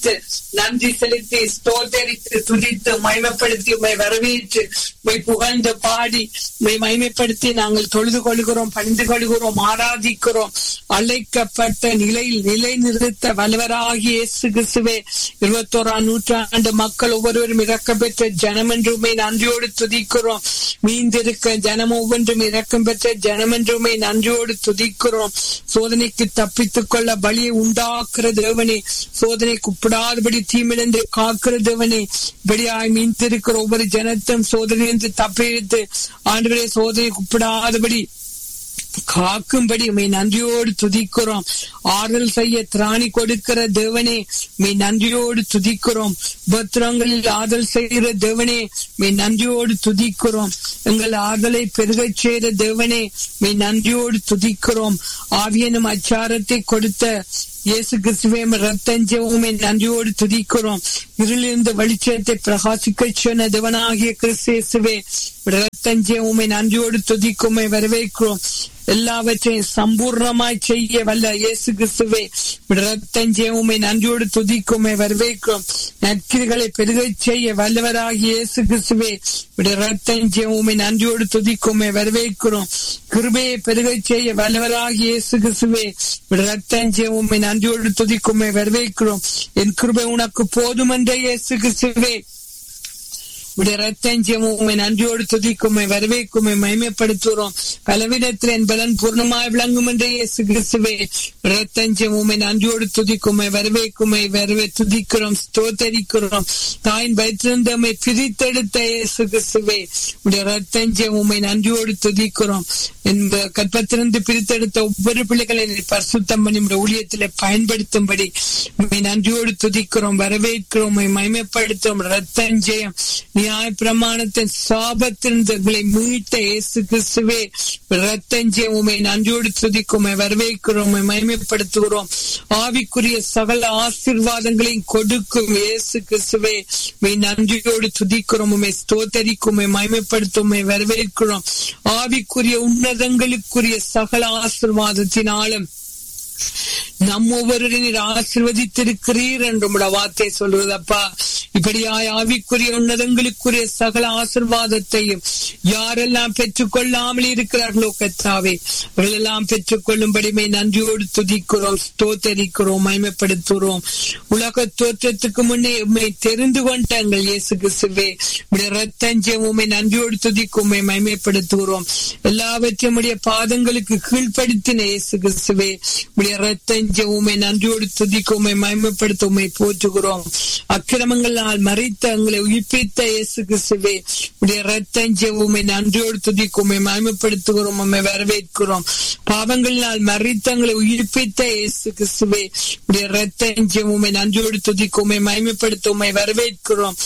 துதித்து நன்றி செலுத்தி ஸ்தோத்தரித்து துதித்து மகிமைப்படுத்தி உண்மை வரவேற்று உண்மை புகழ்ந்து பாடி உண்மை மகிமைப்படுத்தி நாங்கள் தொழுது கொள்கிறோம் பணிந்து கொள்கிறோம் ஆராதிக்கிறோம் அழைக்கப்பட்ட நிலையில் நிலை நிறுத்த வல்லவராகிய இயேசு கிறிஸ்துவே இருபத்தோராம் நூற்றாண்டு மக்கள் ஒவ்வொருவரும் இறக்கம் பெற்ற ஜனம் என்றுமே நன்றியோடு துதிக்கிறோம் மீந்திருக்க ஜனம் ஒவ்வொன்றும் இறக்கம் பெற்ற ஜனம் என்றுமே நன்றியோடு துதிக்கிறோம் சோதனைக்கு தப்பித்துக் கொள்ள பலியை உண்டாக்குற தேவனே சோதனை குப்பிடாதபடி தீமிழந்து காக்கிற தேவனே இப்படியாய் மீந்திருக்கிற ஒவ்வொரு ஜனத்தும் சோதனையிலிருந்து தப்பித்து ஆண்டுகளே சோதனை குப்பிடாதபடி காக்கும்படி உமை நன்றியோடு துதிக்கிறோம் ஆறுதல் செய்ய திராணி கொடுக்கிற தேவனே மே நன்றியோடு துதிக்கிறோம் பத்திரங்களில் ஆறுதல் செய்கிற தேவனே மே நன்றியோடு துதிக்கிறோம் எங்கள் ஆறுதலை பெருகச் செய்கிற தேவனே மே நன்றியோடு துதிக்கிறோம் ஆவியனும் அச்சாரத்தை கொடுத்த இயேசு கிறிஸ்துவே ரத்தஞ்சவுமே நன்றியோடு துதிக்கிறோம் இருளிருந்து வெளிச்சத்தை பிரகாசிக்க சொன்ன தேவனாகிய கிறிஸ்துவே ரத்தஞ்சவுமே நன்றியோடு துதிக்குமே வரவேற்கிறோம் எல்லாவற்றையும் சம்பூர்ணமாய் செய்ய வல்ல இயேசு கிறிஸ்துவே ரத்தஞ்சவுமே நன்றியோடு துதிக்குமே வரவேற்கிறோம் நற்கிரிகளை பெருகச் செய்ய வல்லவராகிய இயேசு கிறிஸ்துவே ரத்தஞ்சவுமே நன்றியோடு துதிக்குமே வரவேற்கிறோம் கிருபையை பெருகச் செய்ய வல்லவராகிய இயேசு கிறிஸ்துவே ரத்தஞ்சவுமே நன்றியோடு துதிக்குமே வரவேற்கிறோம் என் கிருபை உனக்கு போதும் என்ற இயேசு கிறிஸ்துவே உடைய ரத்தஞ்சமும் நன்றியோடு துதிக்குமை வரவேற்குமை மகிமைப்படுத்துகிறோம் பலவிடத்தில் என் பலன் பூர்ணமாய் விளங்கும் என்ற இயேசு கிறிஸ்துவே ரத்தஞ்சமும் நன்றியோடு துதிக்குமை வரவேற்குமை வரவே துதிக்கிறோம் ஸ்தோத்தரிக்கிறோம் தாயின் வயிற்றிருந்தமை பிரித்தெடுத்த இயேசு கிறிஸ்துவே உடைய ரத்தஞ்சமும் நன்றியோடு துதிக்கிறோம் என்ப கற்பத்திலிருந்து பிரித்தெடுத்த ஒவ்வொரு பிள்ளைகளை பரிசுத்தம் பண்ணி நம்முடைய ஊழியத்தில் பயன்படுத்தும்படி நன்றியோடு துதிக்கிறோம் வரவேற்கிறோம் மகிமைப்படுத்தும் ரத்தஞ்சயம் நியாய பிரமாணத்தின் சாபத்திலிருந்து எங்களை மீட்ட இயேசு கிறிஸ்துவே ரத்தஞ்சே உமை நன்றியோடு துதிக்குமை வரவேற்கிறோம் மகிமைப்படுத்துகிறோம் ஆவிக்குரிய சகல ஆசிர்வாதங்களையும் கொடுக்கும் இயேசு கிறிஸ்துவே நன்றியோடு துதிக்கிறோம் உமை ஸ்தோத்தரிக்கும் மகிமைப்படுத்தும் வரவேற்கிறோம் ஆவிக்குரிய உன்னதங்களுக்குரிய சகல ஆசிர்வாதத்தினாலும் நம் ஒவ்வொருவரையும் ஆசிர்வதித்திருக்கிறீர் என்று வார்த்தை சொல்றதப்பா இப்படியாய் ஆவிக்குரிய உன்னதங்களுக்குரிய சகல ஆசிர்வாதத்தையும் யாரெல்லாம் பெற்றுக் கொள்ளாமல் இருக்கிறார்களோ கத்தாவே அவர்களெல்லாம் பெற்றுக் கொள்ளும்படிமை நன்றியோடு துதிக்கிறோம் ஸ்தோத்தரிக்கிறோம் மயமப்படுத்துகிறோம் உலக தோற்றத்துக்கு முன்னே உண்மை தெரிந்து கொண்டாங்கள் இயேசு கிறிஸ்துவே ரத்தஞ்சம் உண்மை நன்றியோடு துதிக்கும் உண்மை மயமைப்படுத்துகிறோம் எல்லாவற்றையும் உடைய பாதங்களுக்கு கீழ்ப்படுத்தின இயேசு கிறிஸ்துவே உடைய ரத்தஞ்சம் உண்மை நன்றியோடு துதிக்கும் உண்மை மயமைப்படுத்த உண்மை போற்றுகிறோம் அக்கிரமங்களால் மறைத்த எங்களை உயிர்ப்பித்த இயேசு கிறிஸ்துவே உடைய ரத்தஞ்சம் உண்மை நன்றியோடு துதிக்கும் உண்மை மயமைப்படுத்துகிறோம் உண்மை வரவேற்கிறோம் பாவங்களினால் மறைத்தங்களை உயிர்ப்பித்த இயேசு கிறிஸ்துவே உடைய ரத்தஞ்சம் உண்மை நன்றியோடு துதிக்கும் உண்மை மயமைப்படுத்த உண்மை வரவேற்கிறோம்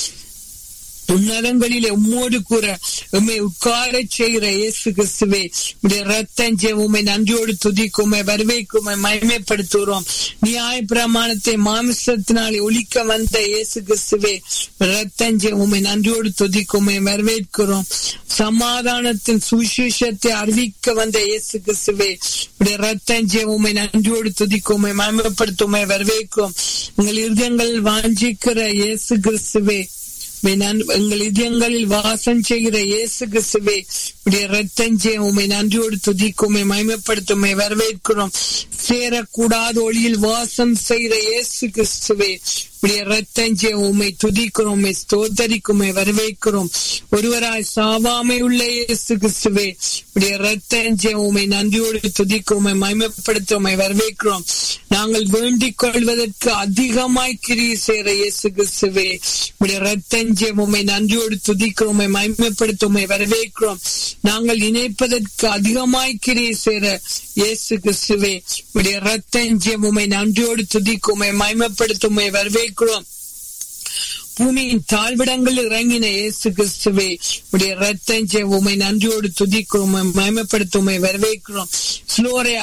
உன்னதங்களிலே உம்மோடு கூற உண்மை உட்கார செய்கிற இயேசு கிறிஸ்துவே உடைய ரத்தஞ்சே உண்மை நன்றியோடு துதிக்குமை வரவேற்குமை மயமைப்படுத்துகிறோம் நியாய பிரமாணத்தை மாமிசத்தினாலே ஒழிக்க வந்த இயேசு கிறிஸ்துவே ரத்தஞ்சே உண்மை நன்றியோடு துதிக்குமை வரவேற்கிறோம் சமாதானத்தின் சுவிசேஷத்தை அறிவிக்க வந்த இயேசு கிறிஸ்துவே உடைய ரத்தஞ்சே உண்மை நன்றியோடு துதிக்குமை மயமைப்படுத்துமை வரவேற்கும் உங்கள் இருதயங்கள் வாஞ்சிக்கிற இயேசு கிறிஸ்துவே எங்கள் இதயங்களில் வாசம் செய்கிற இயேசு கிறிஸ்துவே உடைய ரத்தஞ்சே உண்மை நன்றியோடு துதிக்குமை மயமப்படுத்துமை வரவேற்கிறோம் சேரக்கூடாத ஒளியில் வாசம் செய்கிற இயேசு கிறிஸ்துவே உடைய ரத்தஞ்சே உண்மை துதிக்கிறோம் உண்மை ஸ்தோத்தரிக்குமை வரவேற்கிறோம் ஒருவராய் சாவாமை உள்ள இயேசு கிறிஸ்துவே உடைய ரத்தஞ்சே உண்மை நன்றியோடு துதிக்குமை மயமப்படுத்துமை வரவேற்கிறோம் நாங்கள் வேண்டிக் கொள்வதற்கு அதிகமாய் கிரியை செய்கிற இயேசு கிறிஸ்துவே உடைய ரத்தஞ்சே உண்மை நன்றியோடு துதிக்கிறோம் உண்மை மயமப்படுத்துமை வரவேற்கிறோம் நாங்கள் இணைப்பதற்கு அதிகமாய் கிரியை செய்கிற இயேசு கிறிஸ்துவே உடைய ரத்தஞ்சம் உண்மை நன்றியோடு துதிக்குமை மயமப்படுத்துமை வரவேற்கிறோம் பூமியின் தாழ்விடங்களில் இறங்கின இயேசு கிறிஸ்துவே உடைய ரத்தஞ்ச உமை நன்றியோடு துதிக்கிறோம் மயமப்படுத்துமை வரவேற்கிறோம் ஸ்லோரை